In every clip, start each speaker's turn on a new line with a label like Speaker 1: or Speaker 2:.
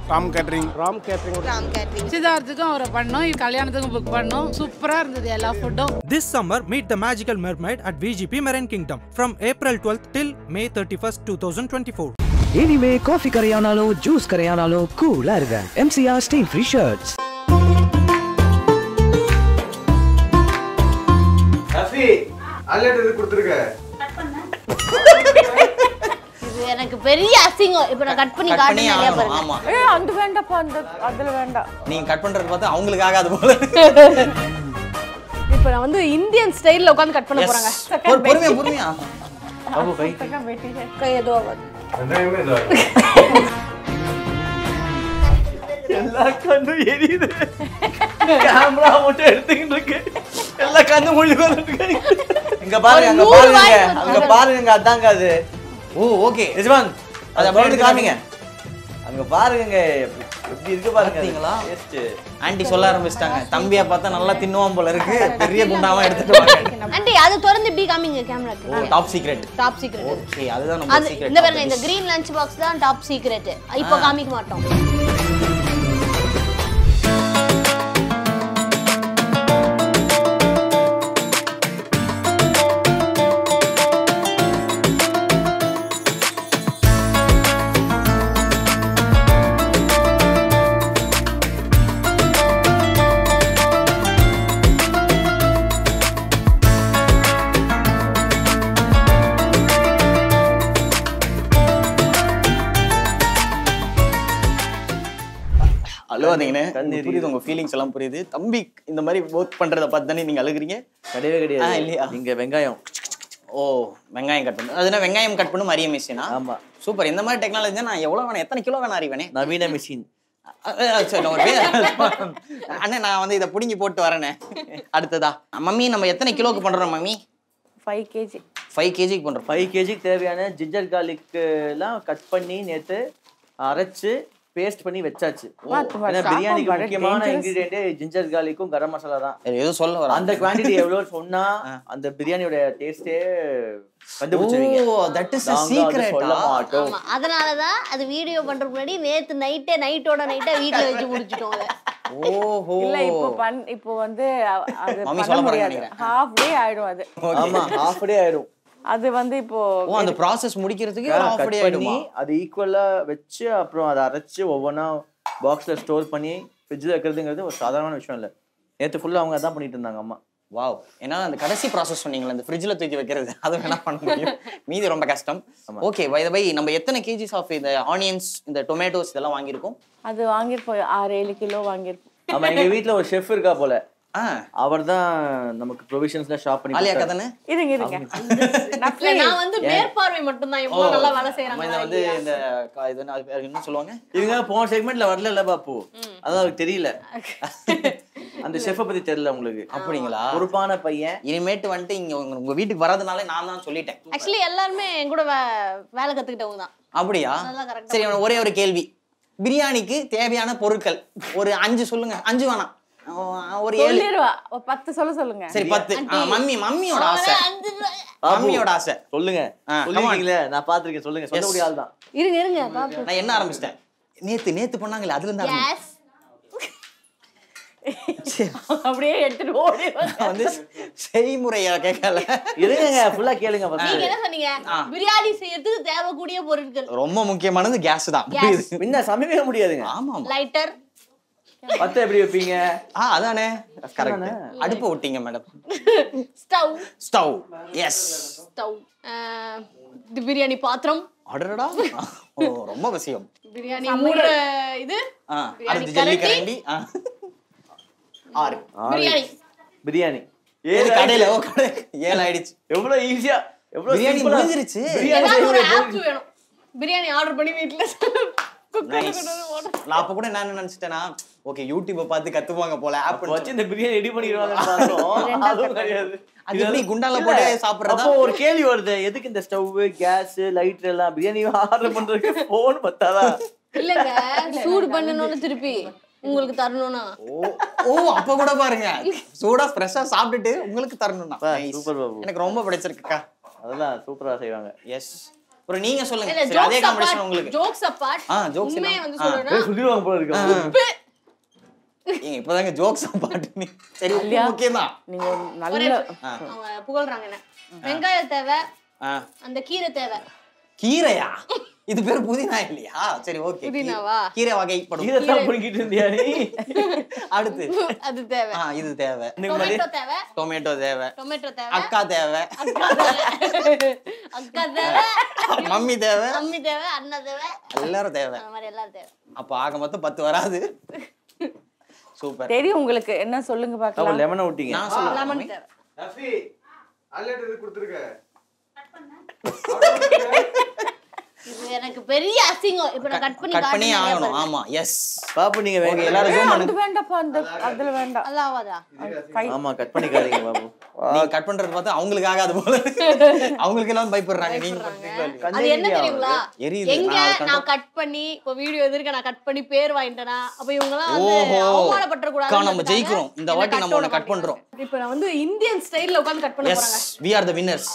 Speaker 1: Ram catering
Speaker 2: Ram catering
Speaker 3: Ram catering
Speaker 4: நிச்சயதார்த்துக்கும் அவரை பண்ணோம் கல்யாணத்துக்கும் புக் பண்ணோம் சூப்பரா இருந்தது எல்லா ஃபுட்டும்
Speaker 5: This summer, meet the magical mermaid at VGP Marine Kingdom from April 12th till May 31st, 2024.
Speaker 6: இனிமே காஃபி கரையானாலும் ஜூஸ் கரையானாலும் கூலா இருங்க எம்சிஆர் ஸ்டெயின் ஃப்ரீ ஷர்ட்ஸ்
Speaker 7: ரஃபி அல்லட்டர் கொடுத்துருக்க
Speaker 3: இது எனக்கு பெரிய அசிங்கம் இப்போ நான் கட் பண்ணி
Speaker 8: கட் பண்ணி
Speaker 3: காட்டுறேன் நிறைய
Speaker 8: ஆகணும்
Speaker 3: பாருங்க
Speaker 8: ஆமா
Speaker 2: ஏ அந்த வேண்டாப்பா அந்த அதுல வேண்டாம்
Speaker 8: நீங்க கட் பண்றது பார்த்தா அவங்களுக்கு ஆகாது போல
Speaker 2: இப்போ நான் வந்து இந்தியன் ஸ்டைல்ல உட்கார்ந்து கட் பண்ண
Speaker 8: Yes.
Speaker 2: போறாங்க
Speaker 8: பொறு- பொறுமையா பொறுமையா
Speaker 7: பாபு கை
Speaker 2: கை ஏதோ ஆகாது
Speaker 7: வெங்காயமே இதா
Speaker 8: எல்லா கண்ணும் எரியுது கேமரா மட்டும் எடுத்துக்கிட்டு இருக்கு எல்லா கண்ணும் மொழி இங்க பாருங்க அங்க
Speaker 3: ஒரு நூறு
Speaker 8: பாருங்க
Speaker 3: வாய்ப்பு
Speaker 8: அங்க
Speaker 3: வரும்.
Speaker 8: பாருங்க அதாங்க அது ஓ ஓகே யஜமான் அது அப்படியே எடுத்து காமிங்க அங்க பாருங்க எப்படி இருக்கு பாருங்க பாத்தீங்களா ஆண்டி சொல்ல ஆரம்பிச்சிட்டாங்க தம்பியா பார்த்தா நல்லா தின்னுவான் போல இருக்கு பெரிய குண்டாவா எடுத்துட்டு வாங்க
Speaker 3: ஆண்டி அது திறந்து இப்படி காமிங்க கேமராக்கு
Speaker 8: oh top secret
Speaker 3: top secret
Speaker 8: okay அதுதான் நம்ம
Speaker 3: அது
Speaker 8: சீக்ரெட்
Speaker 3: இந்த பாருங்க இந்த கிரீன் லஞ்ச் பாக்ஸ் தான் டாப் சீக்ரெட் இப்போ காமிக்க மாட்டோம்
Speaker 8: அழுவாதீங்கண்ணே உங்களுக்கு புரியுது உங்க ஃபீலிங்ஸ் எல்லாம் புரியுது தம்பி இந்த மாதிரி ஒர்க் பண்றத பார்த்து தானே நீங்க அழுகுறீங்க
Speaker 9: கிடையவே
Speaker 8: ஆ,
Speaker 9: கிடையாது
Speaker 8: இல்லையா?
Speaker 9: இங்க வெங்காயம்
Speaker 8: ஓ வெங்காயம் கட் பண்ணு அதுனா வெங்காயம் கட் பண்ணு மரிய மிஷினா
Speaker 9: ஆமா.
Speaker 8: சூப்பர் இந்த மாதிரி டெக்னாலஜி நான் எவ்வளவு வேணும் எத்தனை கிலோ வேணும் அறிவேனே
Speaker 9: நவீன மிஷின்
Speaker 8: அ, அ, சரி நான் ஒரு பேர் அண்ணே நான் வந்து இதை புடுங்கி போட்டு வரேனே அடுத்ததா மம்மி நம்ம எத்தனை கிலோக்கு பண்றோம் மம்மி
Speaker 2: ஃபைவ் கேஜி
Speaker 8: ஃபைவ் கேஜிக்கு பண்றோம்
Speaker 9: ஃபைவ் கேஜிக்கு தேவையான ஜிஞ்சர் garlic எல்லாம் கட் பண்ணி நேத்து அரைச்சு பேஸ்ட் பண்ணி வச்சாச்சு
Speaker 2: பார்த்து பாரு,
Speaker 9: ஏன்னா பிரியாணிக்கு
Speaker 2: சாப்பாடு
Speaker 9: முக்கியமான
Speaker 2: dangerous.
Speaker 9: இன்கிரீடியன்டே ஜிஞ்சர் garlicக்கும் கரம் மசாலா தான்
Speaker 8: ஏதோ சொல்ல வர
Speaker 9: அந்த குவாண்டிட்டி எவ்வளவு சொன்னா அந்த பிரியாணியோட டேஸ்டே கண்டுபிடிச்சுவீங்க
Speaker 8: ஓ தட் இஸ்
Speaker 9: நாங்க அதை
Speaker 8: சீக்ரெட்
Speaker 9: சொல்ல மாட்டோம்
Speaker 3: ஆமா அதனால தான் அது வீடியோ பண்றதுக்கு முன்னாடி நேத்து நைட்டே நைட்டோட நைட்டா வீட்ல வச்சு முடிச்சிட்டோம் அதை
Speaker 8: ஓஹோ
Speaker 2: இல்ல இப்போ பண் இப்போ வந்து அ- அது
Speaker 8: மம்மி
Speaker 2: பண்ண
Speaker 8: சொல்ல போறாங்க
Speaker 2: முடியாது
Speaker 8: நினைக்கிறேன்.
Speaker 2: ஹாஃப் டே ஆயிடும் அது
Speaker 9: ஆமா ஹாஃப் டே ஆயிடும்
Speaker 2: அது வந்து இப்போ
Speaker 8: ஓ அந்த ப்ராசஸ் முடிக்கிறதுக்கு ஒரு half
Speaker 9: கட்
Speaker 8: day
Speaker 9: பண்ணி
Speaker 8: ஆயிடுமா
Speaker 9: அது ஈக்குவலா வச்சு அப்புறம் அதை அரைச்சு ஒவ்வொன்றா பாக்ஸ்ல ஸ்டோர் பண்ணி ஃப்ரிட்ஜில் வைக்கிறதுங்கிறது ஒரு சாதாரண விஷயம் இல்லை நேற்று ஃபுல்லாக அவங்க அதான் பண்ணிட்டு இருந்தாங்க அம்மா
Speaker 8: வாவ் ஏன்னா அந்த கடைசி ப்ராசஸ் சொன்னீங்களா அந்த ஃப்ரிட்ஜில் தூக்கி வைக்கிறது அது வேணா பண்ண முடியும் மீதி ரொம்ப கஷ்டம் ஓகே பை பை நம்ம எத்தனை கேஜிஸ் ஆஃப் இந்த ஆனியன்ஸ் இந்த டொமேட்டோஸ் இதெல்லாம் வாங்கியிருக்கோம்
Speaker 2: அது வாங்கியிருப்போம் ஆறு ஏழு கிலோ வாங்கியிருப்போம்
Speaker 9: ஆமா எங்க வீட்ல ஒரு ஷெஃப் இருக்கா போல
Speaker 8: ஆ
Speaker 9: அவர் தான் நமக்கு ப்ரொவிஷன்ஸ்ல ஷாப் பண்ணி
Speaker 8: ஆலியா
Speaker 9: கொடுத்தாரு.
Speaker 8: தானே
Speaker 2: இருங்க இருங்க
Speaker 3: இல்ல, நான் வந்து மேற்பார்வை மட்டும் தான் எவ்வளவு நல்லா வேலை
Speaker 8: நம்ம இந்த
Speaker 3: செய்யறாங்க
Speaker 8: வந்து இந்த க- இது என்ன- அது பேர் என்ன சொல்லுவாங்க
Speaker 9: இவங்க போன செக்மெண்ட்ல வரல இல்ல பாப்பு அதான் அவருக்கு தெரியல அந்த ஷெஃப்பை பத்தி தெரியல உங்களுக்கு
Speaker 8: அப்படிங்களா
Speaker 9: பொறுப்பான பையன்
Speaker 8: இனிமேட்டு வந்துட்டு இங்க உங்க உங்க வீட்டுக்கு வர்றதுனால நான் தான் சொல்லிட்டேன்
Speaker 3: ஆக்சுவலி எல்லாருமே என் கூட வே- வேலை கத்துக்கிட்டவங்க தான்
Speaker 8: அப்படியா
Speaker 3: நல்லா correct ஆ
Speaker 8: சரி அவன ஒரே ஒரு கேள்வி பிரியாணிக்கு தேவையான பொருட்கள் ஒரு அஞ்சு சொல்லுங்க அஞ்சு வேணாம் அஹ் ஒரு ஏழு
Speaker 2: சொல்லிடுவா ஒரு பத்து சொல்ல சொல்லுங்க
Speaker 8: சரி பத்து ஆ, மம்மி மம்மியோட ஆசை
Speaker 3: அஞ்சு ரூபாய்.
Speaker 8: மம்மியோட ஆசை
Speaker 9: சொல்லுங்க
Speaker 8: ஆ, come on.
Speaker 9: சொல்லிருக்கீங்களே நான் பாத்திருக்கேன் சொல்லுங்க சொல்ல
Speaker 8: Yes.
Speaker 9: முடியாத ஆள் தான்
Speaker 3: இருங்க இருங்க பாப்போம்
Speaker 8: நான் என்ன ஆரம்பிச்சிட்டேன் நேத்து நேத்து பண்ணாங்களே அதுல இருந்து ஆரம்பி-
Speaker 3: கேஸ்
Speaker 2: அப்படியே எடுத்துட்டு ஓடி வந்து.
Speaker 8: நான் வந்து செய்முறைய கேட்கல
Speaker 9: இருங்க ஃபுல்லா கேளுங்க
Speaker 3: நீங்க
Speaker 9: first.
Speaker 3: என்ன சொன்னீங்க பிரியாணி செய்யறதுக்கு தேவைக்கூடிய பொருட்கள்
Speaker 8: ரொம்ப முக்கியமானது கேஸ் தான்
Speaker 3: Gas.
Speaker 8: புரியுது
Speaker 9: முன்ன சமைக்கவே முடியாதுங்க
Speaker 8: ஆமா ஆமா
Speaker 3: லைட்டர்
Speaker 9: பத்த எப்படி வைப்பீங்க
Speaker 8: ஆ அதானே கரெக்ட் அடுப்பு விட்டீங்க madam
Speaker 3: stove
Speaker 8: stove yes
Speaker 3: stove biryani பாத்திரம்
Speaker 8: அடடா ஓ ரொம்ப விஷயம்
Speaker 3: பிரியாணி மூடுற இது
Speaker 8: ஆ
Speaker 3: பிரியாணி
Speaker 8: அடுத்து ஜல்லி
Speaker 3: கரண்டி.
Speaker 8: கரண்டி ஆ. ஆறு
Speaker 3: பிரியாணி
Speaker 9: பிரியாணி
Speaker 8: ஏழு கடையில ஓ கடை ஏழு ஆயிடுச்சு
Speaker 9: எவ்வளவு ஈஸியா எவ்வளவு
Speaker 8: பிரியாணி
Speaker 9: simple ஆ-
Speaker 8: முடிஞ்சிருச்சு.
Speaker 9: பிரியாணி
Speaker 3: ஏதாவது ஒரு
Speaker 9: செய்யக்கூடிய
Speaker 3: ஆப் வேணும் பிரியாணி ஆர்டர் பண்ணி வீட்ல
Speaker 8: Nice. நான் அப்ப கூட என்ன நினைச்சிட்டேன்னா ஓகே யூடியூப பார்த்து கத்துவாங்க போல ஆப்
Speaker 9: அப்ப வச்சு இந்த பிரியாணி ரெடி பண்ணிடுவாங்கன்னு பார்த்தோம் அதுவும் கிடையாது
Speaker 8: அது எப்படி குண்டால
Speaker 9: இல்ல,
Speaker 8: போட்டு சாப்பிடுறதா?
Speaker 9: அப்போ ஒரு கேள்வி வருது எதுக்கு இந்த ஸ்டவ் கேஸ் லைட் எல்லாம் பிரியாணி ஆர்டர் பண்றதுக்கு போன் பத்தாதா
Speaker 3: இல்லங்க சூடு பண்ணணும்னு திருப்பி உங்களுக்கு தரணும்னா
Speaker 8: ஓ ஓ அப்ப கூட பாருங்க சூடா ஃப்ரெஷ்ஷா சாப்பிட்டுட்டு உங்களுக்கு தரணும்னா
Speaker 9: பா,
Speaker 8: Nice.
Speaker 9: super பாபு.
Speaker 8: எனக்கு ரொம்ப பிடிச்சிருக்குக்கா
Speaker 9: அதெல்லாம் சூப்பரா செய்வாங்க
Speaker 8: எஸ் அப்புறம் நீங்க சொல்லுங்க
Speaker 3: இல்ல
Speaker 8: சரி, அதே
Speaker 3: ஜோக்ஸ்
Speaker 8: காம்படிஷன்
Speaker 3: அப்பார்ட்
Speaker 8: உங்களுக்கு
Speaker 3: ஜோக்ஸ் அப்பார்ட்
Speaker 8: ஆ, jokes
Speaker 3: உண்மையை
Speaker 8: எல்லாம்.
Speaker 3: வந்து
Speaker 8: ஆ.
Speaker 3: சொல்றேன்னா
Speaker 9: சுதிருவாங்க போல இருக்கு
Speaker 8: ஏங்க இப்பதாங்க ஜோக்ஸ் பாட்டு நீ சரி உப்பு முக்கியம் தான்
Speaker 2: நீங்க ஒரு
Speaker 3: ஒரே
Speaker 2: நல்ல
Speaker 3: அவங்க புகழ்றாங்க என்ன வெங்காயம் தேவை
Speaker 8: ஆ.
Speaker 3: அந்த கீரை தேவை
Speaker 8: கீரையா இது பேர் புதினா இல்லையா சரி ஓகே
Speaker 3: புதினாவா?
Speaker 8: கீரை வகைப்படும்
Speaker 9: கீரை தான் பிடிக்கிட்டு இருந்தியா நீ
Speaker 8: அடுத்து
Speaker 3: அது தேவை
Speaker 8: ஆ இது தேவை
Speaker 3: டொமேட்டோ தேவை
Speaker 8: டொமேட்டோ தேவை
Speaker 3: டொமேட்டோ தேவை
Speaker 8: அக்கா தேவை
Speaker 3: அக்கா தேவை அக்கா தேவை
Speaker 8: மம்மி தேவை
Speaker 3: அம்மி தேவை அண்ணா தேவை
Speaker 8: எல்லாரும் தேவை
Speaker 3: அந்த மாதிரி எல்லாரும் தேவை
Speaker 8: அப்ப ஆக மொத்தம் பத்து வராது சூப்பர்
Speaker 2: தெரியும் உங்களுக்கு என்ன சொல்லுங்க
Speaker 9: அப்ப
Speaker 2: பார்க்கலாம்
Speaker 9: லெமனை விட்டீங்க
Speaker 8: நான் சொல்லுவேன்
Speaker 3: லெமன்
Speaker 8: மம்மி.
Speaker 3: தேவை
Speaker 7: ரஃபி அல்லட் இது கொடுத்துருக்க
Speaker 3: இது எனக்கு பெரிய அசிங்கம் இப்ப நான் கட் பண்ணி
Speaker 8: கட் பண்ணி
Speaker 3: காட்டுறேன்
Speaker 8: ஆகணும் ஆமா எஸ்
Speaker 9: பாப்பு நீங்க
Speaker 8: ஓகே
Speaker 9: வேங்க
Speaker 8: எல்லாரும் zoom
Speaker 2: அது
Speaker 8: பண்ணுங்க
Speaker 2: வேண்டாப்பா அந்த அதுல வேண்டாம்
Speaker 3: நல்லா ஆவாதா
Speaker 2: கை
Speaker 9: ஆமா கட் பண்ணிக்காதீங்க பாபு
Speaker 8: நீங்க கட் பண்றது பார்த்தா அவங்களுக்கு ஆகாது போல அவங்களுக்கு எல்லாம் பயப்படுறாங்க நீங்க பண்றீங்களா
Speaker 3: அது என்ன தெரியுங்களா
Speaker 8: எரியுது.
Speaker 3: எங்க
Speaker 8: நான் அதை
Speaker 3: நான் கட் பண்ணி இப்போ வீடியோ எதிர்க்க நான் கட் பண்ணி பேர் வாங்கிட்டேனா அப்ப இவங்க எல்லாம் வந்து
Speaker 8: ஓஹோ.
Speaker 3: அவமானப்பட்ட
Speaker 8: அக்கா, நம்ம ஜெயிக்கிறோம். இந்த வாட்டி நம்ம ஒண்ணு cut பண்றோம்.
Speaker 3: இப்போ நான் வந்து இந்தியன் ஸ்டைல்ல உட்கார்ந்து கட் பண்ண
Speaker 8: எஸ்
Speaker 3: போறாங்க
Speaker 8: we are the winners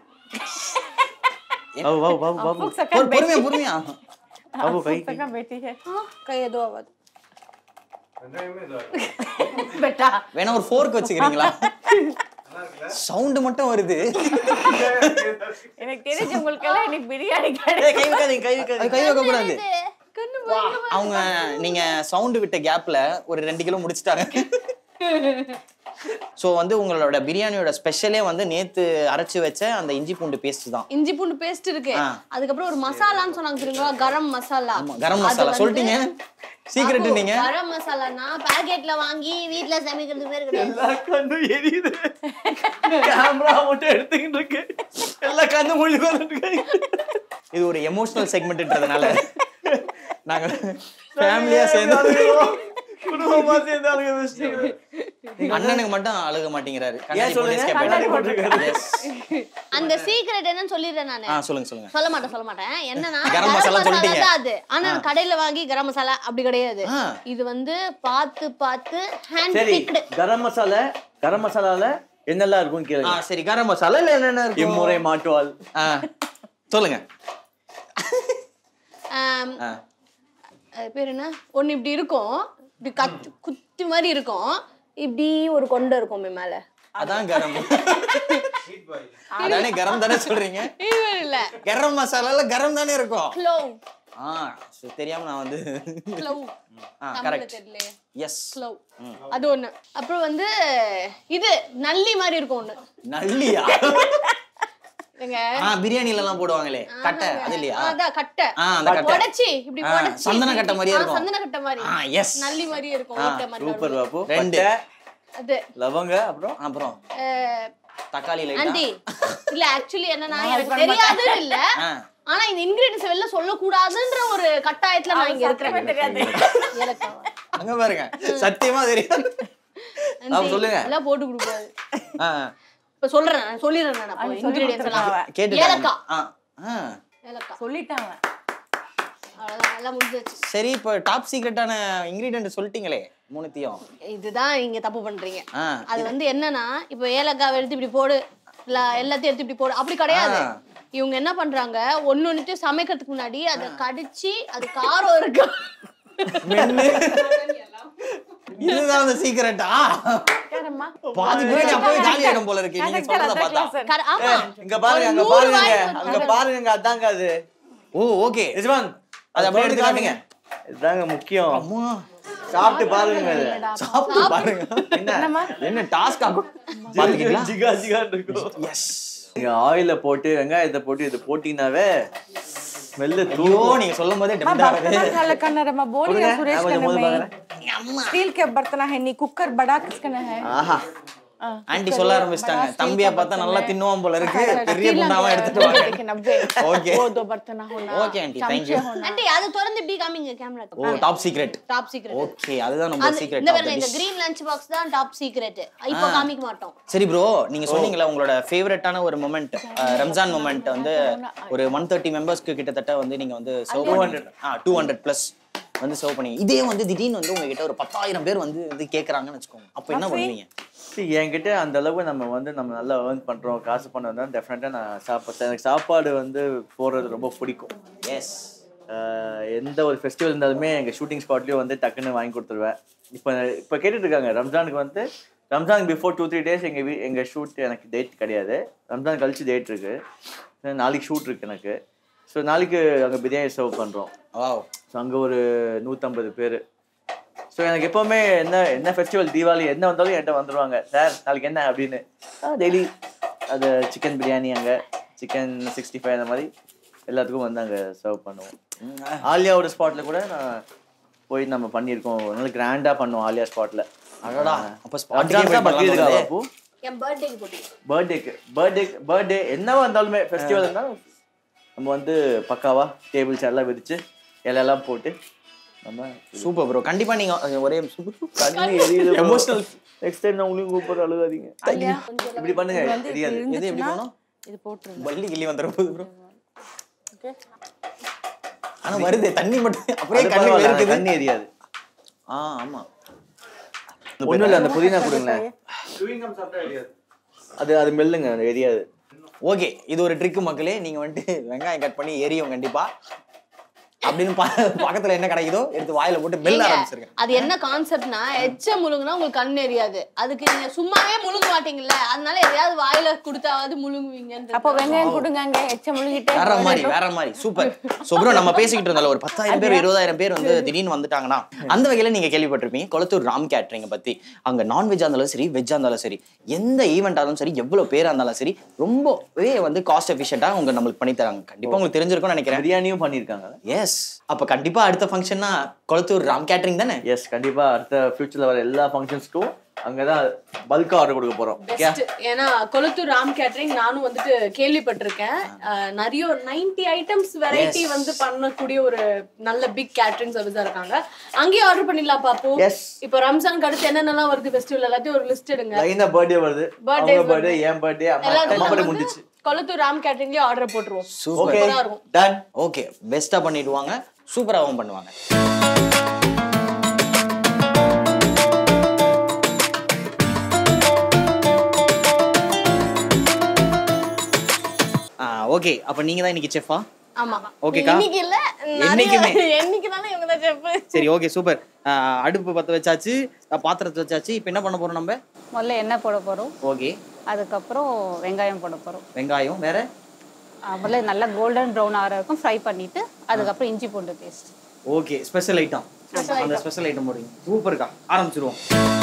Speaker 9: Babu Babu Babu Babu
Speaker 2: फूक सका
Speaker 8: பொறுமையா பொறுமையா
Speaker 9: பாபு கை
Speaker 2: फूक सका बेटी है
Speaker 3: கை எதுவும் ஆகாது
Speaker 7: வெங்காயமே இதா
Speaker 2: बेटा
Speaker 8: வேணா ஒரு ஃபோர்க் வச்சுக்கிறீங்களா சவுண்ட் மட்டும் வருது
Speaker 2: எனக்கு தெரிஞ்சு உங்களுக்கு எல்லாம் இன்னைக்கு பிரியாணி
Speaker 9: ஏய், கை வைக்காதீங்க கை வைக்காதீங்க
Speaker 8: அது கை வைக்க கூடாது
Speaker 3: கண்ணு பயங்கரமா
Speaker 8: அவங்க நீங்க சவுண்ட் விட்ட கேப்ல ஒரு ரெண்டு கிலோ முடிச்சிட்டாங்க ஸோ வந்து உங்களோட பிரியாணியோட ஸ்பெஷலே வந்து நேத்து அரைச்சு வச்ச அந்த இஞ்சி பூண்டு பேஸ்ட் தான்
Speaker 3: இஞ்சி பூண்டு பேஸ்ட் இருக்கு
Speaker 8: ஆ.
Speaker 3: அதுக்கப்புறம் ஒரு மசாலான்னு சொன்னாங்க தெரியுங்களா கரம் மசாலா
Speaker 8: ஆமா கரம்
Speaker 3: அது
Speaker 8: மசாலா
Speaker 3: வந்து-
Speaker 8: சொல்லிட்டீங்க சீக்ரெட்
Speaker 3: பாபு,
Speaker 8: நீங்க
Speaker 3: கரம் மசாலானா பாக்கெட்ல வாங்கி வீட்ல சமைக்கிறது பேர் கிடையாது
Speaker 9: எல்லா கண்ணும் எரியுது கேமரா மட்டும் எடுத்துக்கிட்டு இருக்கு எல்லா கண்ணும் மொழி இருக்கு
Speaker 8: இது ஒரு எமோஷனல் செக்மெண்ட்ன்றதுனால நாங்க ஃபேமிலியா சேர்ந்து
Speaker 9: குடும்பமா சேர்ந்து அழுக வச்சுட்டீங்க
Speaker 8: அண்ணனுக்கு மட்டும் அழுக மாட்டேங்கிறாரு
Speaker 9: ஏன் சொல்லுங்க?
Speaker 8: கண்ணாடி போட்டிருக்காரு. Yes.
Speaker 3: அந்த சீக்ரெட் என்னன்னு சொல்லிடுறேன் நானு
Speaker 8: ஆ சொல்லுங்க சொல்லுங்க
Speaker 3: சொல்ல மாட்டேன் சொல்ல மாட்டேன் என்னன்னா
Speaker 8: கரம்
Speaker 3: கரம்
Speaker 8: மசாலா
Speaker 3: மசாலா
Speaker 8: சொல்லிட்டீங்க.
Speaker 3: தான் அது ஆனா கடையில வாங்கி கரம் மசாலா அப்படி கிடையாது
Speaker 8: ஆ.
Speaker 3: இது வந்து பார்த்து பார்த்து ஹேண்ட்
Speaker 9: சரி
Speaker 3: பிக்டு
Speaker 9: கரம் மசாலா கரம் மசாலால என்னெல்லாம் இருக்கும்
Speaker 8: ஆ
Speaker 9: கேளுங்க
Speaker 8: சரி கரம் மசாலா இல்ல என்னென்ன இருக்கு
Speaker 9: இம்முறை மாட்டுவால்
Speaker 8: ஆ சொல்லுங்க ஆ.
Speaker 3: பேர் என்ன ஒண்ணு இப்படி இருக்கும் இப்படி கத்து குத்தி மாதிரி இருக்கும் இப்படி ஒரு கொண்டை இருக்கும் இவன் மேல
Speaker 8: அதான் கரம் அதானே கரம் தானே சொல்றீங்க
Speaker 3: இது இல்ல
Speaker 8: கரம் மசாலால கரம் தானே இருக்கும்
Speaker 3: க்ளோவ்
Speaker 8: ஆ சரி, தெரியாம நான் வந்து
Speaker 3: க்ளோவ்
Speaker 8: ஆ
Speaker 3: தமிழ்ல
Speaker 8: கரெக்ட்
Speaker 3: தெரியலையே
Speaker 8: எஸ்
Speaker 3: க்ளோவ் அது ஒண்ணு அப்புறம் வந்து இது நல்லி மாதிரி இருக்கும் ஒண்ணு
Speaker 8: நல்லியா
Speaker 3: நீங்க
Speaker 8: ஆ பிரியாணில எல்லாம் போடுவாங்களே கட்டை அது இல்லையா
Speaker 3: அதான் கட்டை
Speaker 8: ஆ, அந்த கட்டை.
Speaker 3: உடைச்சி இப்படி
Speaker 8: ஆ,
Speaker 3: உடைச்சி
Speaker 8: சந்தன கட்டை மாதிரியே
Speaker 3: ஆ,
Speaker 8: இருக்கும்.
Speaker 3: சந்தன கட்டை மாதிரி
Speaker 8: ஆ எஸ்
Speaker 3: நல்லி மாதிரியே இருக்கும் ஓட்டை மாதிரி
Speaker 9: சூப்பர்
Speaker 3: நடுவுல.
Speaker 9: பாப்பு
Speaker 8: ரெண்டு.
Speaker 9: பட்டை,
Speaker 3: அது
Speaker 9: லவங்க அப்புறம்
Speaker 8: அப்புறம்
Speaker 3: அஹ்,
Speaker 8: தக்காளி லைட்டா
Speaker 3: ஆண்டி இல்ல ஆக்சுவலி என்னன்னா எனக்கு தெரியாது இல்ல
Speaker 8: ஆ.
Speaker 3: ஆனா இந்த இன்கிரிடியன்ஸ் வெளில சொல்ல கூடாதுன்ற ஒரு கட்டாயத்துல நான் இங்க இருக்கிறேன்
Speaker 2: தெரியாது
Speaker 3: ஏலக்காய்.
Speaker 8: அங்க பாருங்க சத்தியமா தெரியாது
Speaker 3: ஆண்டி,
Speaker 9: சொல்லுங்க.
Speaker 3: எல்லாம் போட்டு கொடுக்காது
Speaker 8: ஆ,
Speaker 3: இப்ப சொல்றேன் நான் சொல்லிடுறேன் நான் அப்போ இன்கிரிடியன்ஸ் எல்லாம்
Speaker 8: கேட்டுட்டாங்க
Speaker 3: ஏலக்காய்
Speaker 8: ஆ, ஆ.
Speaker 3: ஏலக்காய்
Speaker 2: சொல்லிட்டாங்க
Speaker 3: அவ்வளவுதான் எல்லாம் முடிஞ்சிச்சு
Speaker 8: சரி இப்போ டாப் சீக்ரெட்டான இன்கிரீடியன்ட் சொல்லிட்டீங்களே மூணுத்தையும்
Speaker 3: இதுதான் நீங்க தப்பு பண்றீங்க
Speaker 8: ஆ
Speaker 3: அது வந்து என்னன்னா இப்போ ஏலக்காய் எடுத்து இப்படி போடு இல்ல எல்லாத்தையும் எடுத்து இப்படி போடு அப்படி கிடையாது
Speaker 8: ஆ.
Speaker 3: இவங்க என்ன பண்றாங்க ஒண்ணு ஒண்ணுத்தையும் சமைக்கிறதுக்கு முன்னாடி அதை கடிச்சு அது காரம் இருக்கு
Speaker 8: மென்னு இதுதான் அந்த சீக்ரெட்டா
Speaker 2: கேரம்மா
Speaker 8: பாதி பிரியாணி அப்பவே காலி ஆயிடும் போல இருக்கு நீங்க சொல்றத பார்த்தா
Speaker 3: கர- ஆமா
Speaker 9: இங்க பாருங்க அங்க
Speaker 3: ஒரு நூறு
Speaker 9: பாருங்க
Speaker 3: வாய்
Speaker 9: அங்க பாருங்க அதாங்க அது
Speaker 8: ஓ ஓகே
Speaker 9: யஜமான்
Speaker 8: அது அப்படியே எடுத்து காட்டுங்க
Speaker 9: இதுதாங்க முக்கியம்
Speaker 8: அம்மா
Speaker 9: சாப்பிட்டு பாருங்க அது
Speaker 8: சாப்பிட்டு பாருங்க என்ன என்ன டாஸ்க் ஆகும் பாத்துக்கீங்களா
Speaker 9: ஜிகா ஜிகான்னு இருக்கும்
Speaker 8: எஸ்
Speaker 9: நீங்க ஆயில போட்டு வெங்காயத்தை போட்டு இது போட்டீங்கன்னாவே ஸ்மெல்லு
Speaker 8: ஐயோ நீங்க சொல்லும் போதே
Speaker 2: माँ
Speaker 8: டெம்ட் ஆகுது
Speaker 2: बर्तन खाला करना रे माँ बोलिए
Speaker 9: बोलिए,
Speaker 2: सुरेश
Speaker 9: मैं
Speaker 2: करने
Speaker 9: बोल
Speaker 2: में
Speaker 9: पा
Speaker 2: स्टील के बर्तन है नहीं कुकर बड़ा किसका है
Speaker 9: ஆஹா
Speaker 8: ஆண்டி சொல்ல ஆரம்பிச்சிட்டாங்க தம்பியா பார்த்தா நல்லா தின்னுவான் போல இருக்கு பெரிய குண்டாவா எடுத்துட்டு வாங்க
Speaker 2: लेकिन नब्बे
Speaker 8: Okay.
Speaker 2: वो दो बर्तन होना
Speaker 8: Okay, aunty, thank you.
Speaker 2: चमचे होना
Speaker 3: ஆண்டி அது திறந்து இப்படி காமிங்க camera
Speaker 8: oh top secret
Speaker 3: top secret
Speaker 8: okay அதுதான் நம்ம
Speaker 3: அது
Speaker 8: சீக்ரெட்
Speaker 3: இந்த பாருங்க இந்த கிரீன் லஞ்ச் பாக்ஸ் தான் டாப் சீக்ரெட் இப்போ காமிக்க மாட்டோம்
Speaker 8: சரி ப்ரோ நீங்க சொன்னீங்களா உங்களோட ஃபேவரட்டான ஒரு மொமெண்ட் ரம்ஜான் மொமெண்ட் வந்து ஒரு ஒன் தேர்ட்டி மெம்பர்ஸ்க்கு கிட்டத்தட்ட வந்து நீங்க வந்து சர்வ் பண்ணி ஆ டூ ஹண்ட்ரட் ப்ளஸ் வந்து சர்வ் பண்ணி இதே வந்து திடீர்னு வந்து உங்ககிட்ட ஒரு பத்தாயிரம் பேர் வந்து இது கேக்குறாங்கன்னு வச்சுக்கோங்க அப்போ என்ன பண்ணுவீங்க
Speaker 9: See, என்கிட்ட அந்த அளவுக்கு நம்ம வந்து நம்ம நல்லா ஏர்ன் பண்றோம் காசு பண்ணா டெஃபினட்டா நான் சாப்பாடு எனக்கு சாப்பாடு வந்து போடுறது ரொம்ப பிடிக்கும்
Speaker 8: எஸ்
Speaker 9: ஆஹ் எந்த ஒரு ஃபெஸ்டிவல் இருந்தாலுமே எங்கள் ஷூட்டிங் ஸ்பாட்லேயும் வந்து டக்குன்னு வாங்கி கொடுத்துருவேன் இப்போ இப்போ கேட்டுட்டு இருக்காங்க ரம்ஜானுக்கு வந்து Ramzan before two three days எங்கள் வீ எங்கள் ஷூட் எனக்கு டேட் கிடையாது ரம்ஜான் கழிச்சு டேட் இருக்கு நாளைக்கு ஷூட் இருக்கு எனக்கு ஸோ நாளைக்கு அங்கே பிரியாணி சர்வ் பண்ணுறோம்
Speaker 8: வாவ்
Speaker 9: ஸோ அங்கே ஒரு நூற்றம்பது பேர் ஸோ எனக்கு எப்போவுமே என்ன என்ன ஃபெஸ்டிவல் தீபாவளி என்ன வந்தாலும் என்கிட்ட வந்துடுவாங்க சார் நாளைக்கு என்ன அப்படின்னு டெய்லி அது சிக்கன் பிரியாணி அங்கே சிக்கன் சிக்ஸ்டி ஃபைவ் அந்த மாதிரி எல்லாத்துக்கும் வந்து அங்கே சர்வ் பண்ணுவோம் ஆலியாவோட ஸ்பாட்டில் கூட நான் போய் நம்ம பண்ணியிருக்கோம் நல்ல கிராண்டாக பண்ணுவோம் ஆலியா ஸ்பாட்டில்
Speaker 8: அடடா அப்ப
Speaker 9: அட்வான்ஸாக
Speaker 8: ஸ்பாட்டுக்கே
Speaker 9: பக்ரீதுக்கா பாப்பு
Speaker 3: என் பர்த்டேக்கு போட்டி
Speaker 9: பர்த்டேக்கு பர்த்டே பர்த்டே என்னவா இருந்தாலுமே ஃபெஸ்டிவல் இருந்தாலும் நம்ம வந்து பக்காவா டேபிள் சேர்லாம் விரிச்சு இலையெல்லாம் போட்டு நம்ம
Speaker 8: சூப்பர் ப்ரோ கண்டிப்பா நீங்க அஹ், ஒரே
Speaker 9: கண்ணு எரியுது
Speaker 8: எமோஷனல்
Speaker 9: நெக்ஸ்ட் டைம் நான் உங்களையும் கூப்பிட்டு அழுகாதீங்க இப்படி பண்ணுங்க
Speaker 2: வந்து இப்படி
Speaker 9: எரியாது
Speaker 8: எது எப்படி
Speaker 2: இருந்துச்சுன்னா
Speaker 8: போனோம்
Speaker 2: இது போட்டுருங்க
Speaker 8: வள்ளி கிள்ளி வந்துற போகுது ப்ரோ
Speaker 2: ஓகே
Speaker 8: ஆனா வருது தண்ணி மட்டும் அப்படியே
Speaker 9: அது
Speaker 8: கண்ணு
Speaker 9: பரவாயில்ல,
Speaker 8: இருக்குது
Speaker 9: கண்ணு எரியாது
Speaker 8: ஆ ஆமா
Speaker 9: ஒண்ணும் இல்ல அந்த புதினா கொடுங்களேன்
Speaker 7: சூயிங்கம் சாப்பிட்டா தெரியாது
Speaker 9: அது அது மெல்லுங்க அது எரியாது
Speaker 8: ஓகே இது ஒரு ட்ரிக் மக்களே நீங்க வந்துட்டு வெங்காயம் கட் பண்ணி எரியும் கண்டிப்பா அப்படின்னு பா- பக்கத்துல என்ன கிடைக்குதோ எடுத்து வாயில போட்டு மெல்ல
Speaker 3: ஏங்க,
Speaker 8: ஆரம்பிச்சிருங்க
Speaker 3: அது என்ன கான்செப்ட்னா எச்ச முழுங்குனா உங்களுக்கு கண் எரியாது அதுக்கு நீங்க சும்மாவே முழுங்க மாட்டீங்கல்ல அதனால எதையாவது வாயில கொடுத்தாவது முழுங்குவீங்கன்ற
Speaker 2: அப்போ வெங்காயம் கொடுங்க எச்ச முழுகிட்டே
Speaker 8: வேற மாதிரி வேற மாதிரி சூப்பர் சோ ப்ரோ நம்ம பேசிக்கிட்டு இருந்தால ஒரு பத்தாயிரம் பேர் இருபதாயிரம் பேர் வந்து திடீர்னு வந்துட்டாங்கன்னா அந்த வகையில நீங்க கேள்விப்பட்டிருப்பீங்க கொளத்தூர் ராம் கேட்ரிங்க பத்தி அங்க நான்வெஜ்ஜா இருந்தாலும் சரி வெஜ்ஜா இருந்தாலும் சரி எந்த ஈவெண்டா இருந்தாலும் சரி எவ்வளவு பேரா இருந்தாலும் சரி ரொம்பவே வந்து காஸ்ட் எஃபிஷியண்டா அவங்க நம்மளுக்கு பண்ணி தராங்க கண்டிப்பா உங்களுக்கு தெரிஞ்சிருக்கும்னு நினைக்கிறேன்
Speaker 9: பிரியாணியும் பண்ணியிருக்காங்க
Speaker 8: எஸ் அப்ப கண்டிப்பா அடுத்த ஃபங்க்ஷன்னா கொளத்தூர் ராம் கேட்ரிங் தானே
Speaker 9: எஸ் கண்டிப்பா அடுத்த ஃபியூச்சர்ல வர எல்லா ஃபங்க்ஷன்ஸ்க்கும் அங்கதான் பல்கா ஆர்டர் கொடுக்க போறோம்
Speaker 3: பெஸ்ட் ஏன்னா கொளத்தூர் ராம் கேட்டரிங் நானும் வந்துட்டு கேள்விப்பட்டிருக்கேன் அஹ், நிறைய நைன்டி ஐட்டம்ஸ் வெரைட்டி வந்து பண்ணக்கூடிய ஒரு நல்ல பிக் கேட்டரிங் சர்வீஸா இருக்காங்க அங்கேயே ஆர்டர் பண்ணிடலாம் பாப்போம்
Speaker 9: Yes.
Speaker 3: இப்போ ரம்ஜானுக்கு அடுத்து என்னென்னலாம் வருது ஃபெஸ்டிவல் எல்லாத்தையும் ஒரு லிஸ்ட் எடுங்க
Speaker 9: லைனா பர்த்டே வருது
Speaker 3: Birthdays
Speaker 9: அவங்க பர்த்டே
Speaker 3: வருது.
Speaker 9: என் பர்த்டே அம்மா
Speaker 3: எல்லாத்தையும்
Speaker 9: அம்மா பர்த்டே
Speaker 3: நம்ம
Speaker 9: முடிஞ்சிச்சு
Speaker 3: வந்து கொளத்தூர் ராம் கேட்டரிங்லயே ஆர்டர் போட்டுருவோம்
Speaker 8: சூப்பர்
Speaker 9: ஓகே
Speaker 3: சூப்பரா இருக்கும்
Speaker 9: டன்
Speaker 8: ஓகே பெஸ்டா பண்ணிடுவாங்க சூப்பராகவும் பண்ணுவாங்க ஓகே அப்ப நீங்க தான் இன்னைக்கு செஃபா
Speaker 3: ஆமா
Speaker 8: ஓகேக்கா.
Speaker 3: இன்னைக்கு இல்ல
Speaker 8: என்னைக்குமே.
Speaker 3: என்னைக்கு தானே இவங்க தான் செஃப்
Speaker 8: சரி ஓகே சூப்பர் அடுப்பு பத்த வச்சாச்சு அஹ், பாத்திரத்தை வச்சாச்சு இப்போ என்ன பண்ண போறோம் நம்ம
Speaker 2: முதல்ல எண்ணெய் போட போறோம்
Speaker 8: ஓகே
Speaker 2: அதுக்கப்புறம் வெங்காயம் போட போறோம்
Speaker 8: வெங்காயம் வேற
Speaker 2: அஹ் முதல்ல நல்லா கோல்டன் ப்ரௌன் ஆகிற வரைக்கும் ஃப்ரை பண்ணிட்டு அதுக்கப்புறம் இஞ்சி பூண்டு பேஸ்ட்
Speaker 8: ஓகே ஸ்பெஷல் ஐட்டம் அந்த ஸ்பெஷல் ஐட்டம் போடுங்க சூப்பர்க்கா ஆரம்பிச்சிருவோம்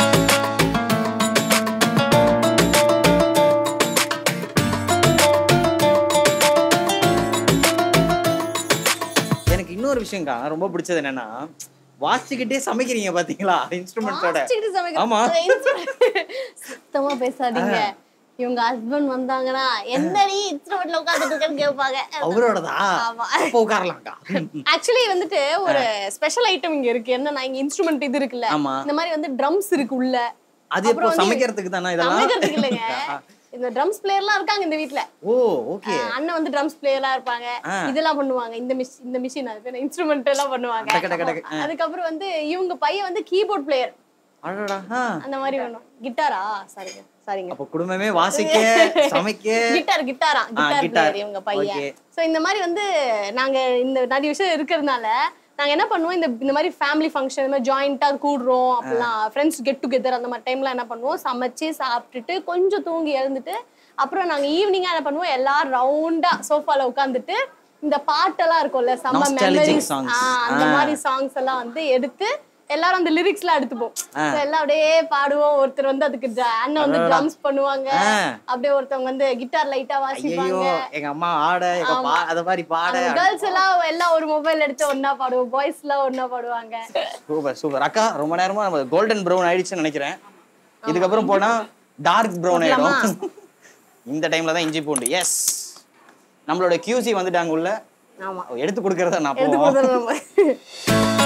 Speaker 8: எனக்கு இன்னொரு விஷயம்க்கா ரொம்ப பிடிச்சது என்னன்னா வாசிச்சுக்கிட்டே சமைக்கிறீங்க பாத்தீங்களா இன்ஸ்ட்ருமெண்ட்ஸோட
Speaker 3: வாசிச்சுக்கிட்டு சமைக்க-
Speaker 8: ஆமா
Speaker 3: அதை instrument- சுத்தமா பேசாதீங்க இவங்க ஹஸ்பண்ட் வந்தாங்கன்னா என்னடி இன்ஸ்ட்ருமெண்ட்ல உட்கார்ந்துட்டு இருக்கேன்னு கேட்பாங்க
Speaker 8: அவரோடதா
Speaker 3: ஆமா.
Speaker 8: அப்போ உட்காரலாம்க்கா
Speaker 3: ஆக்சுவலி வந்துட்டு ஒரு ஸ்பெஷல் ஐட்டம் இங்க இருக்கு என்னன்னா இங்க இன்ஸ்ட்ருமெண்ட் இது இருக்குல்ல
Speaker 8: ஆமா.
Speaker 3: இந்த மாதிரி வந்து ட்ரம்ஸ் இருக்கு உள்ள
Speaker 8: அது இப்போ
Speaker 3: அப்புறம் வந்து-
Speaker 8: சமைக்கிறதுக்கு தானே இதெல்லாம்
Speaker 3: சமைக்கிறதுக்கு இல்லைங்க இந்த ட்ரம்ஸ் பிளேயர்லாம் இருக்காங்க இந்த வீட்ல
Speaker 8: ஓ ஓகே
Speaker 3: ஆஹ் அண்ணன் வந்து ட்ரம்ஸ் பிளேயரா இருப்பாங்க
Speaker 8: ஆ.
Speaker 3: இதெல்லாம் பண்ணுவாங்க இந்த மிஷ் இந்த மிஷின் அது பேர் இன்ஸ்ட்ருமெண்ட் எல்லாம் பண்ணுவாங்க
Speaker 8: டக்கு, டக்கு, டக்கு. ஆ.
Speaker 3: அதுக்கப்புறம் வந்து இவங்க பையன் வந்து கீபோர்ட் பிளேயர்
Speaker 8: அடடா ஆ.
Speaker 3: அந்த மாதிரி வேணும் கிட்டாரா சாரிங்க சாரிங்க
Speaker 8: அப்ப குடும்பமே வாசிக்க சமைக்க
Speaker 3: கிட்டார் கிட்டாரா கிட்டார்
Speaker 8: guitar.
Speaker 3: பிளேயர் இவங்க பையன்
Speaker 8: Okay.
Speaker 3: சோ இந்த மாதிரி வந்து நாங்க இந்த நிறைய விஷயம் இருக்கிறதுனால நாங்க என்ன பண்ணுவோம் இந்த இந்த மாதிரி ஃபேமிலி ஃபங்க்ஷன் இந்த மாதிரி ஜாயிண்டா கூடுறோம் அப்படிலாம் ஃப்ரெண்ட்ஸ் கெட் டுகெதர் அந்த மாதிரி டைம்ல என்ன பண்ணுவோம் சமைச்சு சாப்பிட்டுட்டு கொஞ்சம் தூங்கி எழுந்துட்டு அப்புறம் நாங்க ஈவினிங்கா என்ன பண்ணுவோம் எல்லாரும் ரவுண்டா சோஃபால உட்காந்துட்டு இந்த பாட்டெல்லாம் இருக்கும்ல செம்ம
Speaker 8: Nostalgic
Speaker 3: மெமரிஸ்
Speaker 8: songs.
Speaker 3: அந்த
Speaker 8: ஆ.
Speaker 3: மாதிரி சாங்ஸ் எல்லாம் வந்து எடுத்து எல்லாரும் அந்த லிரிக்ஸ் எல்லாம் எடுத்துப்போம் So எல்லாம் அப்படியே பாடுவோம் ஒருத்தர் வந்து அதுக்கு dra- அண்ணன் வந்து ட்ரம்ஸ் பண்ணுவாங்க
Speaker 8: ஆ.
Speaker 3: அப்படியே ஒருத்தவங்க வந்து கிட்டார் லைட்டா
Speaker 8: ஐயோ
Speaker 3: வாசிப்பாங்க
Speaker 8: எங்க அம்மா ஆட எங்க பா அத மாதிரி பாட
Speaker 3: கேர்ள்ஸ் எல்லாம் எல்லாம் ஒரு மொபைல் எடுத்து ஒண்ணா பாடுவோம் பாய்ஸ் எல்லாம் ஒண்ணா பாடுவாங்க
Speaker 8: சூப்பர் சூப்பர் அக்கா ரொம்ப நேரமா நம்ம கோல்டன் ப்ரௌன் ஆயிடுச்சுன்னு நினைக்கிறேன் இதுக்கப்புறம் போனா டார்க் ப்ரௌன் ஆயிடும் இந்த டைம்ல தான் இஞ்சி பூண்டு எஸ் நம்மளோட கியூசி வந்துட்டாங்க உள்ள
Speaker 3: ஆமா
Speaker 8: எடுத்து கொடுக்கறத நான்
Speaker 3: எடுத்து
Speaker 8: போவோம்
Speaker 3: கொடுத்துருவோம் நம்ம.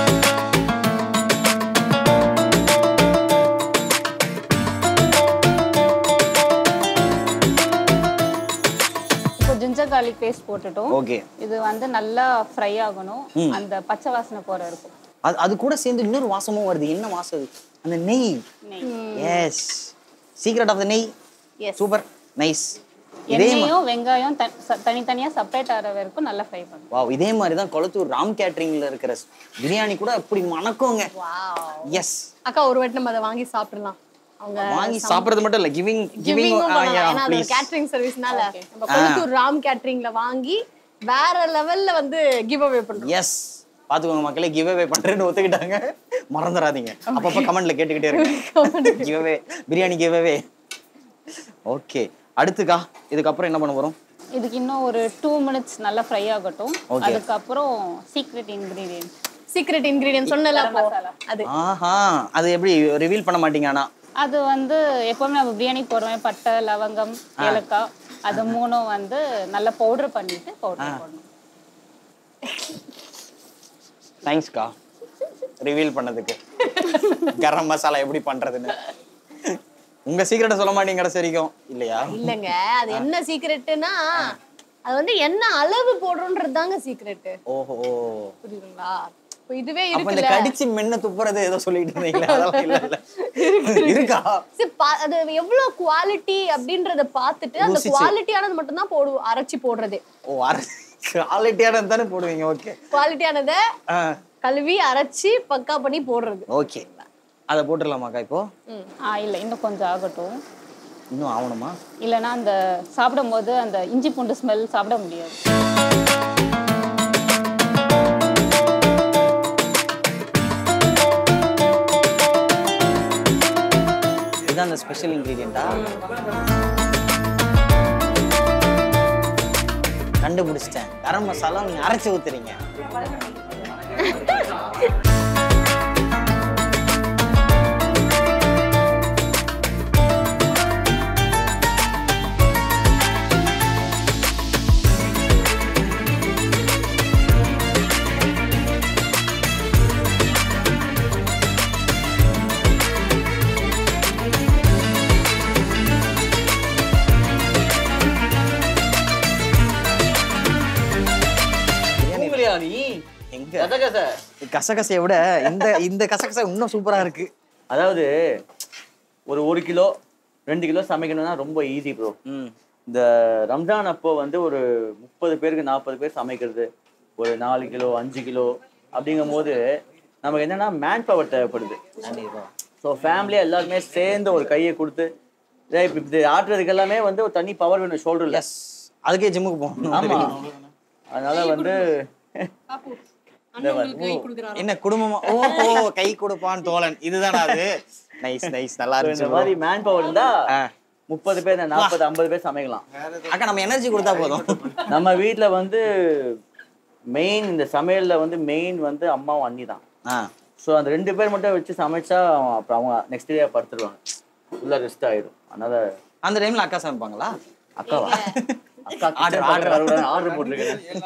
Speaker 2: இப்போ ஜிஞ்சர் garlic பேஸ்ட் போட்டுட்டோம்
Speaker 8: ஓகே
Speaker 2: இது வந்து நல்லா ஃப்ரை ஆகணும் அந்த பச்சை வாசனை போற இருக்கும்
Speaker 8: அது அது கூட சேர்ந்து இன்னொரு வாசமும் வருது என்ன வாசம் அது? அந்த நெய்
Speaker 2: நெய்.
Speaker 8: எஸ் சீக்ரெட் ஆஃப் த நெய்
Speaker 3: Yes.
Speaker 8: சூப்பர் நைஸ் இதே மா-
Speaker 2: எண்ணெயும் வெங்காயம் த- ச- தனித்தனியா செப்பரேட் ஆகிற வரைக்கும் நல்லா ஃப்ரை பண்ணும்
Speaker 8: வாவ் இதே மாதிரி தான் கொளத்தூர் ராம் கேட்டரிங்ல இருக்கிற ஸ்- பிரியாணி கூட அப்படி மணக்குங்க எஸ்
Speaker 3: அக்கா ஒரு வாட்டி நம்ம அதை வாங்கி சாப்பிடலாம் அவங்க
Speaker 8: வாங்கி சாப்பிடுறது மட்டும் இல்ல கிவிங் கிவிங்
Speaker 3: கிவிங்கும் பண்ணலாம் ஏன்னா அது
Speaker 8: ப்ளீஸ்
Speaker 3: கேட்டரிங் சர்வீஸ்னால நம்ம கொளத்தூர் ராம் கேட்டரிங்ல வாங்கி வேற லெவல்ல வந்து கிவ் அவே பண்றோம்
Speaker 8: எஸ் பாத்துக்கோங்க மக்களே கிவ் அவே பண்றேன்னு ஒத்துக்கிட்டாங்க மறந்துடாதீங்க அப்பப்ப கமெண்ட்ல கேட்டுக்கிட்டே இருங்க give away biryani give away okay அடுத்துக்கா இதுக்கப்புறம் என்ன பண்ண போறோம்
Speaker 2: இதுக்கு இன்னும் ஒரு டூ மினிட்ஸ் நல்லா ஃப்ரை ஆகட்டும்
Speaker 8: Okay.
Speaker 2: அதுக்கப்புறம் சீக்ரெட் இன்கிரீடியன்ட்
Speaker 3: சீக்ரெட் இன்கிரீடியன்ட் சொன்னல அப்போ அது
Speaker 8: ஆஹா அது எப்படி ரிவீல் பண்ண மாட்டீங்க ஆனா
Speaker 2: அது வந்து எப்பவுமே நம்ம பிரியாணி போடுறோமே பட்டை லவங்கம் ஏலக்காய் அது மூணும் வந்து நல்லா பவுடர் பண்ணிட்டு பவுடர் போடணும்
Speaker 8: தேங்க்ஸ்க்கா ரிவீல் பண்ணதுக்கு கரம் மசாலா எப்படி பண்றதுன்னு உங்க சீக்கிரட்டை சொல்ல மாட்டீங்க கடைசி வரைக்கும் இல்லையா
Speaker 3: இல்லங்க அது என்ன சீக்ரெட்னா அது வந்து என்ன அளவு போடுறோன்றது தாங்க சீக்ரெட்
Speaker 8: ஓஹோ
Speaker 3: புரியுதுங்களா இப்போ இதுவே
Speaker 8: அப்ப இந்த
Speaker 3: இருக்குல்ல
Speaker 8: கடிச்சு மென்னு துப்புறது ஏதோ சொல்லிட்டு இருந்தீங்களே அதெல்லாம் இல்ல இல்ல இருக்கா
Speaker 3: சரி, பா- அது எவ்வளவு குவாலிட்டி அப்படின்றத பார்த்துட்டு அந்த
Speaker 8: ருசிச்சு.
Speaker 3: குவாலிட்டியானது மட்டும் தான் போடுவோம் அரைச்சி போடுறதே
Speaker 8: ஓ அரை குவாலிட்டியான தானே போடுவீங்க ஓகே
Speaker 3: குவாலிட்டியானதை கழுவி அரைச்சி பக்கா பண்ணி போடுறது
Speaker 8: ஓகே அதை போட்டுடலாமாக்கா இப்போ
Speaker 2: ஆ இல்லை இன்னும் கொஞ்சம் ஆகட்டும்
Speaker 8: இன்னும் ஆகணுமா
Speaker 2: இல்லைன்னா அந்த சாப்பிடும்போது அந்த இஞ்சி பூண்டு ஸ்மெல் சாப்பிட முடியாது
Speaker 8: இதுதான் அந்த ஸ்பெஷல் இன்க்ரீடியண்டா கண்டுபிடிச்சிட்டேன் கரம் மசாலா நீங்க அரைச்சு ஊத்துறீங்க
Speaker 9: பிரியாணி
Speaker 8: எங்க
Speaker 9: கசகச
Speaker 8: கசகசையை விட இந்த இந்த கசகசை இன்னும் சூப்பரா இருக்கு
Speaker 9: அதாவது ஒரு ஒரு கிலோ ரெண்டு கிலோ சமைக்கணும்னா ரொம்ப ஈஸி ப்ரோ
Speaker 8: ம்
Speaker 9: இந்த ரம்ஜான் அப்போ வந்து ஒரு முப்பது பேருக்கு நாற்பது பேர் சமைக்கிறது ஒரு நாலு கிலோ அஞ்சு கிலோ அப்படிங்கும் போது நமக்கு என்னன்னா மேன் பவர் தேவைப்படுது
Speaker 8: கண்டிப்பா
Speaker 9: ஸோ ஃபேமிலியாக எல்லாருமே சேர்ந்து ஒரு கையை கொடுத்து இதே இப்ப இது ஆட்டுறதுக்கு எல்லாமே வந்து ஒரு தனி பவர் வேணும் ஷோல்டர்ல
Speaker 8: எஸ் அதுக்கே ஜிம்முக்கு போகணும்
Speaker 9: ஆமா அதனால வந்து
Speaker 8: என்ன குடும்பமா ஓ ஓ கை கொடுப்பான் தோழன் இதுதானா அது நைஸ் நைஸ் நல்லா
Speaker 9: இந்த
Speaker 8: இருந்துச்சு
Speaker 9: மாதிரி மேன் பவர் இருந்தா
Speaker 8: ஆ.
Speaker 9: முப்பது பேர் நாற்பது ஐம்பது பேர் சமைக்கலாம்
Speaker 8: அக்கா நம்ம எனர்ஜி கொடுத்தா போதும்
Speaker 9: நம்ம வீட்ல வந்து மெயின் இந்த சமையல்ல வந்து மெயின் வந்து அம்மாவும் அண்ணி தான்
Speaker 8: ஆ
Speaker 9: ஸோ அந்த ரெண்டு பேர் மட்டும் வச்சு சமைச்சா அப்புறம் அவங்க நெக்ஸ்ட் டே படுத்துருவாங்க ஃபுல்லாக ரெஸ்ட் ஆயிடும் அதனால
Speaker 8: அந்த டைம்ல அக்கா சமைப்பாங்களா
Speaker 9: அக்காவா அக்கா
Speaker 8: Order,
Speaker 9: ஆர்டர் ஆர்டர் போட்டிருக்கேன்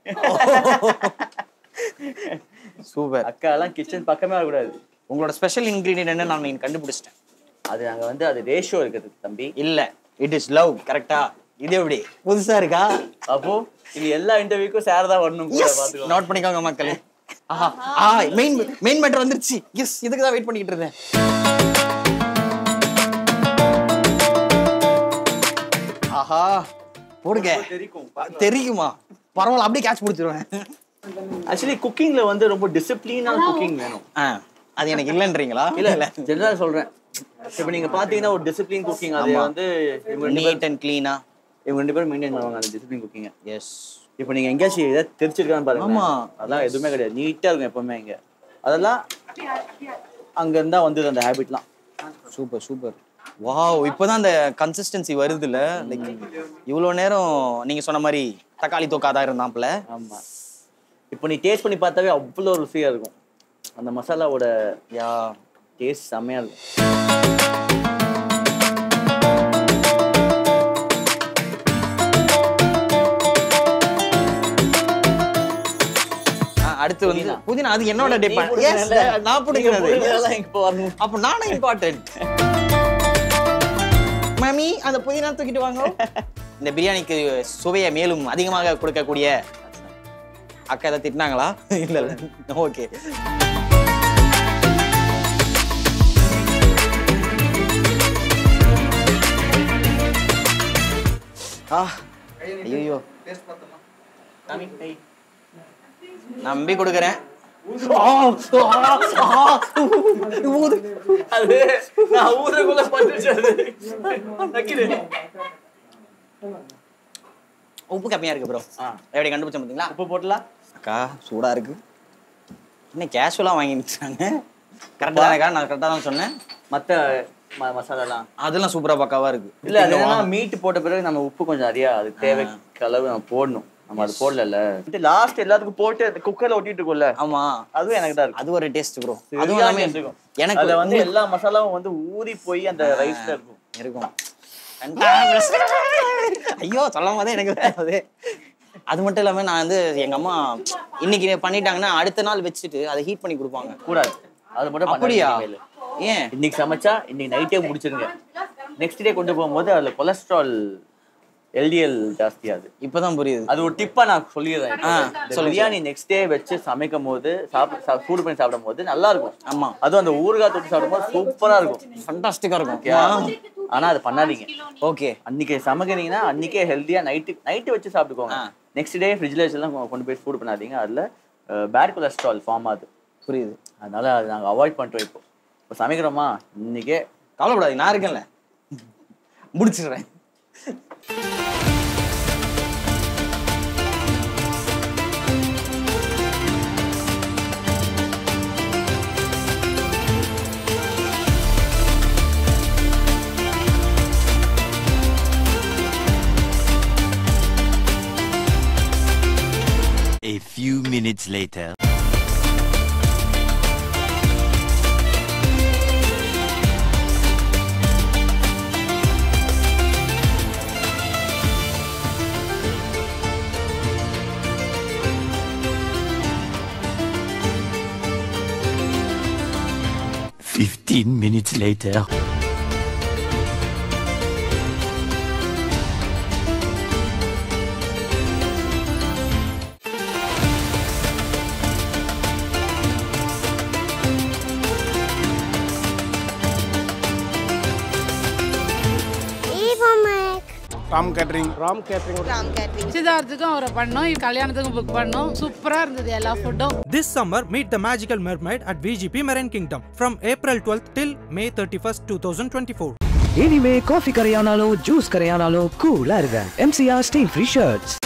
Speaker 8: சூப்பர்
Speaker 9: அக்கா எல்லாம் கிச்சன் பக்கமே வரக்கூடாது
Speaker 8: உங்களோட ஸ்பெஷல் இன்கிரீடியன்ட் என்ன நான் நீங்க கண்டுபிடிச்சிட்டேன்
Speaker 9: அது அங்க வந்து அது ரேஷியோ இருக்குது தம்பி
Speaker 8: இல்ல இட் இஸ் லவ் கரெக்டா இது எப்படி புதுசா இருக்கா
Speaker 9: அப்போ இது எல்லா இன்டர்வியூக்கும் சேர் தான் வரணும் கூட பாத்துக்கோ
Speaker 8: நோட் பண்ணிக்கோங்க மக்களே ஆஹா ஆ மெயின் மெயின் மேட்டர் வந்துருச்சு எஸ் இதுக்கு தான் வெயிட் பண்ணிக்கிட்டு இருந்தேன் ஆஹா போடுங்க தெரியுமா பரவாயில்ல அப்படியே கேட்ச் பிடிச்சிருவேன்
Speaker 9: ஆக்சுவலி குக்கிங்ல வந்து ரொம்ப டிசிப்ளினான குக்கிங் வேணும்
Speaker 8: ஆ அது எனக்கு இல்லைன்றீங்களா
Speaker 9: இல்ல இல்ல ஜெனரலா சொல்றேன் இப்போ நீங்க பாத்தீங்கன்னா ஒரு டிசிப்ளின் குக்கிங் அது
Speaker 8: ஆமா.
Speaker 9: வந்து இவங்க ரெண்டு
Speaker 8: நீட் அண்ட் க்ளீனா
Speaker 9: பேரும் இவங்க ரெண்டு பேரும் மெயின்டைன் பண்ணுவாங்க அந்த டிசிப்ளின் குக்கிங்
Speaker 8: எஸ்
Speaker 9: இப்போ நீங்க எங்கேயாச்சும் ஏதாவது தெரிச்சிருக்கான்னு பாருங்க
Speaker 8: ஆமா.
Speaker 9: அதெல்லாம் எதுவுமே கிடையாது நீட்டா இருக்கும் எப்பவுமே இங்க அதெல்லாம் அங்க இருந்தா வந்தது அந்த ஹேபிட்லாம்
Speaker 8: சூப்பர் சூப்பர் வாவ் இப்போதான் அந்த கன்சிஸ்டன்சி வருதுல்ல லைக் இவ்வளோ நேரம் நீங்க சொன்ன மாதிரி தக்காளி தோக்காதான் இருந்தாப்ல
Speaker 9: ஆமா இப்போ நீ டேஸ்ட் பண்ணி பார்த்தாவே அவ்வளோ ருசியா இருக்கும் அந்த மசாலாவோட
Speaker 8: யா
Speaker 9: டேஸ்ட் செம்மையா இருக்கும்
Speaker 8: அடுத்து வந்து புதினா அது என்னோட
Speaker 9: நீ
Speaker 8: டிபார்ட்
Speaker 9: புடிக்கிறல்ல?
Speaker 8: நான் பிடிக்கிறது
Speaker 9: நீங்க புடிக்கிறதெல்லாம் இங்க வரணும்.
Speaker 8: அப்ப நானும் இம்பார்ட்டன்ட் மாமி அந்த புதினா தூக்கிட்டு வாங்க இந்த பிரியாணிக்கு சுவையை மேலும் அதிகமாக கொடுக்கக்கூடிய அக்கா ஏதாவது திட்டினாங்களா இல்ல இல்ல ஓகே காமி கை நம்பி கொடுக்குறேன்
Speaker 9: அது நான் ஊதுறதுக்குள்ள பட்டுச்சு அது நக்கிடு
Speaker 8: உப்பு கம்மியா இருக்கு ப்ரோ எப்படி கண்டுபிடிச்ச பார்த்தீங்களா
Speaker 9: உப்பு போட்டலாம்
Speaker 8: அக்கா சூடா இருக்கு என்ன கேஷுவலாக வாங்கி நிற்கிறாங்க கரெக்டாக தானேக்கா நான் கரெக்டாக தான் சொன்னேன்
Speaker 9: மத்த ம- மசாலாலாம்
Speaker 8: அதெல்லாம் சூப்பரா பக்காவா இருக்கு
Speaker 9: இல்ல அது என்னன்னா மீட் போட்ட பிறகு நம்ம உப்பு கொஞ்சம் நிறைய அதுக்கு தேவைக்கு அளவு நம்ம போடணும் நம்ம அது போடல லாஸ்ட் எல்லாத்துக்கும் போட்டு அந்த குக்கர்ல ஒட்டிட்டு இருக்கோம்ல
Speaker 8: ஆமா
Speaker 9: அதுவும் எனக்கு தான் இருக்கு
Speaker 8: அது ஒரு டேஸ்ட் ப்ரோ அதுவும்
Speaker 9: அதுவும்
Speaker 8: எல்லாமே
Speaker 9: இருக்கும்
Speaker 8: எனக்கு
Speaker 9: அதுல வந்து எல்லா மசாலாவும் வந்து ஊறி போய் அந்த ரைஸ்ல இருக்கும்
Speaker 8: இருக்கும் ஐயோ சொல்லும் போதே எனக்கு வருது அது மட்டும் இல்லாம நான் வந்து எங்க அம்மா இன்னைக்கு பண்ணிட்டாங்கன்னா அடுத்த நாள் வச்சுட்டு அதை ஹீட் பண்ணி கொடுப்பாங்க
Speaker 9: கூடாது அது மட்டும்
Speaker 8: அப்படியா
Speaker 9: பண்ணாதீங்க இனிமேலு.
Speaker 8: ஏன்
Speaker 9: இன்னைக்கு சமைச்சா இன்னைக்கு நைட்டே முடிச்சிருங்க நெக்ஸ்ட் டே கொண்டு போகும்போது அதுல கொலஸ்ட்ரால் எல்டிஎல் ஜாஸ்தியாது
Speaker 8: இப்பதான் புரியுது
Speaker 9: அது ஒரு டிப்பா நான் சொல்லிடுறேன்
Speaker 8: ஆ,
Speaker 9: இந்த
Speaker 8: சொல்லுங்க.
Speaker 9: பிரியாணி நெக்ஸ்ட் டே வச்சு சமைக்கும் போது சாப்பிட சா- சூடு பண்ணி சாப்பிடும் போது நல்லா இருக்கும்
Speaker 8: ஆமா
Speaker 9: அதுவும் அந்த ஊறுகாய் தொட்டு சாப்பிடும்போது சூப்பரா இருக்கும்
Speaker 8: ஃபண்டாஸ்டிக்கா இருக்கும்
Speaker 9: Okay? ஆனா அது பண்ணாதீங்க
Speaker 8: ஓகே
Speaker 9: அன்னைக்கு சமைக்கிறீங்கன்னா அன்னைக்கே ஹெல்த்தியா நைட்டு நைட்டு வச்சு சாப்பிட்டுக்கோங்க
Speaker 8: ஆ.
Speaker 9: நெக்ஸ்ட் டே ஃப்ரிட்ஜில் வச்சுலாம் கொண்டு போய் சூடு பண்ணாதீங்க அதுல பேட் கொலஸ்ட்ரால் ஃபார்ம் ஆகுது
Speaker 8: புரியுது
Speaker 9: அதனால அது நாங்க அவாய்ட் பண்ணிட்டோம் இப்போ இப்போ சமைக்கிறோமா இன்னைக்கே
Speaker 8: கவலைப்படாதீங்க நான் இருக்கேன்ல முடிச்சிடுறேன்
Speaker 1: A few minutes later. Fifteen minutes later.
Speaker 7: Ram catering Ram catering
Speaker 4: நிச்சயதார்த்துக்கும் அவரை பண்ணோம் கல்யாணத்துக்கும் புக் பண்ணோம் சூப்பரா இருந்தது எல்லா ஃபுட்டும்
Speaker 5: This summer, meet the magical mermaid at VGP Marine Kingdom from April 12th till May 31st, 2024.
Speaker 6: இனிமே காஃபி கரையானாலும் ஜூஸ் கரையானாலும் கூலா இருங்க எம்சிஆர் ஸ்டெயின் ஃப்ரீ ஷர்ட்ஸ்